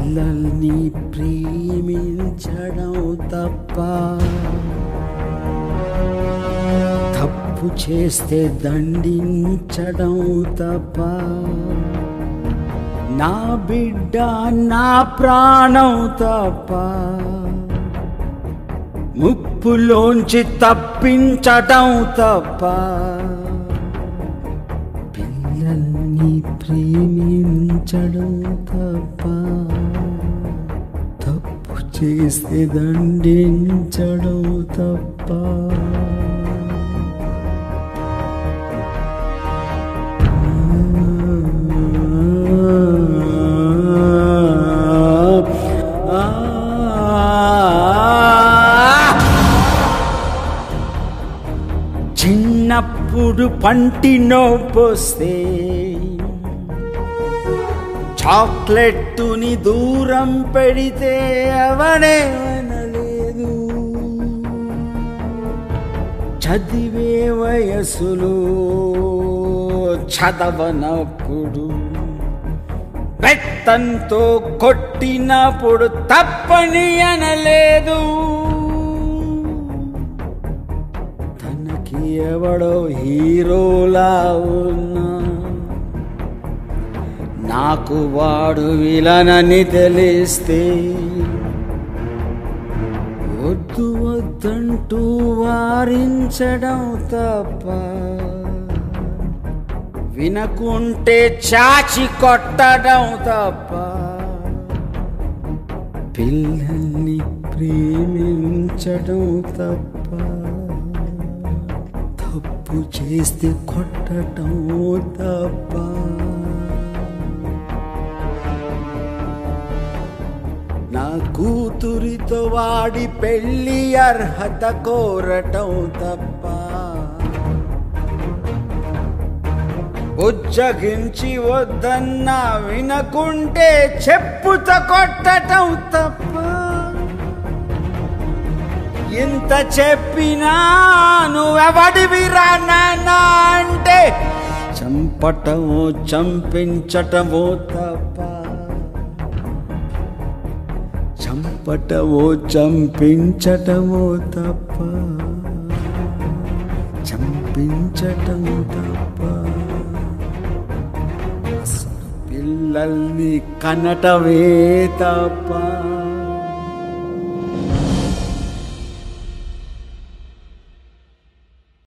పిల్లల్ని ప్రేమించడం తప్ప తప్పు చేస్తే దండించడం తప్ప నా బిడ్డ నా ప్రాణం తప్ప ముప్పులోంచి తప్పించటం తప్ప పిల్లల్ని ప్రేమించడం తప్ప తప్పు చేస్తే దండించడం తప్ప చిన్నప్పుడు పంటి నొప్పొస్తే చాక్లెట్టుని దూరం పెడితే అవనేమనలేదు చదివే వయసులో చదవనప్పుడు బెత్తంతో కొట్టినప్పుడు తప్పని అనలేదు తనకి ఎవడో హీరోలా ఉన్నా నాకు వాడు విలనని తెలిస్తే వద్దు వద్దంటూ వారించడం తప్ప వినకుంటే చాచి కొట్టడం తప్ప పిల్లల్ని ప్రేమించడం తప్ప తప్పు చేస్తే కొట్టడం తప్ప నా కూతురితో వాడి పెళ్లి అర్హత కోరటం తప్ప ఉజ్జగించి వద్దన్నా వినకుంటే చెప్పుత కొట్టటం తప్ప ఇంత చెప్పినా నువ్వెవడివిరా నాన్న అంటే చంపటమో చంపించటమో తప్ప చంపటమో చంపించటమో తప్ప చంపించటం తప్ప అసలు పిల్లల్ని కనటమే తప్ప